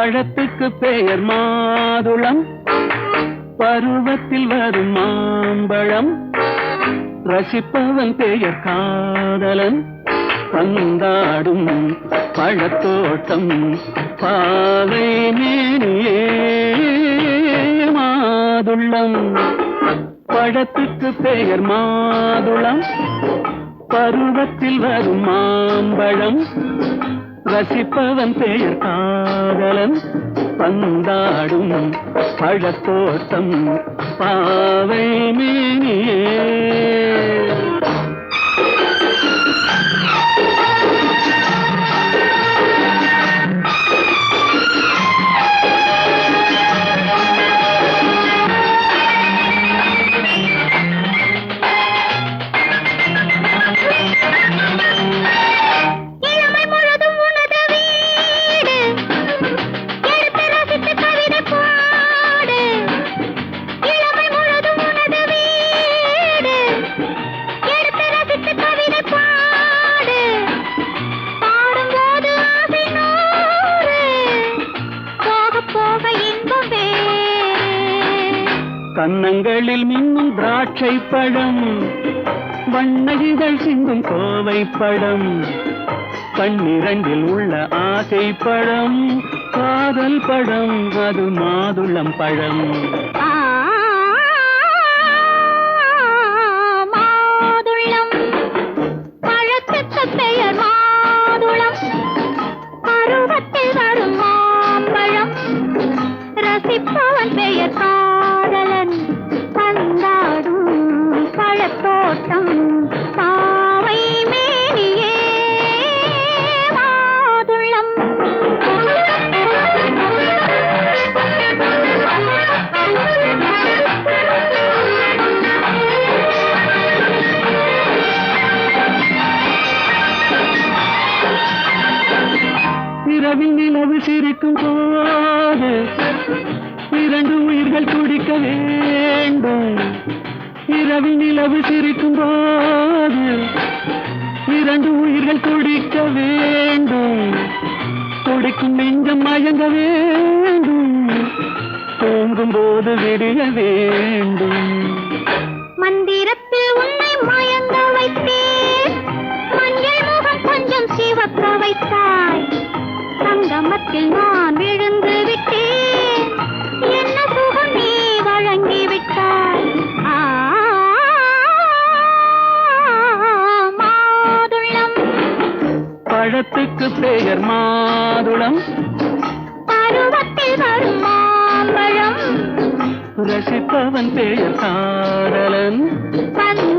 பழத்துக்கு பெயர் மாதுளம் பருவத்தில் வரும் மாம்பழம் ரசிப்பவன் பெயர் காதலன் பந்தாடும் பழத்தோட்டம் பாவை மேனியே மாதுளம் பழத்துக்கு பெயர் மாதுளம் பருவத்தில் வரும் மாம்பழம் ரசிப்பவன் பெயர் காதலன் பந்தாடும் பழத்தோட்டம் பாவை மேனியே இளமை முழுதும் உனது வீடு எடுத்து ரசித்து கவிதை பாடு இளமை முழுதும் உனது வீடு எடுத்து ரசித்து கவிதை பாடு பாடும்போது ஆசை நூறு போக போக இன்பம் வேறு கன்னங்களில் மின்னும் திராட்சை பழம் வண்ணகிகள் சிந்தும் கோவை பழம் கண்ணிரண்டில் உள்ள ஆசை பழம் காதல் பழம் அது மாதுளம் பழம் ஆ, மாதுளம் பழத்துக்கு பெயர் மாதுளம் பருவத்தில் வரும் மாம்பழம் ரசிப்பவன் பெயர் காதலன் பந்தாடும் பழத்தோட்டம் பாவை மேனியே மாதுளம் இரவில் நிலவு சிரிக்கும் போது இரண்டு உயிர்கள் குடிக்க வேண்டும் இரவில் நிலவு சிரிக்கும் போது இரண்டு உயிர்கள் குடிக்க வேண்டும் குடிக்கும் நெஞ்சம் மயங்க வேண்டும் தூங்கும் போது விடிய வேண்டும் மந்திரத்தில் உன்னை மயங்க வைத்தேன் மஞ்சள் முகம் கொஞ்சம் சிவக்க வைத்தாய் சங்கமத்தில் நான் விழுந்து விட்டேன் என்ன சுகம் நீ வழங்கி விட்டாய் ஆ, மாதுளம் பழத்துக்கு பெயர் மாதுளம் பருவத்தில் வரும் மாம்பழம் ரசிப்பவன் பெயர் காதலன் பந்த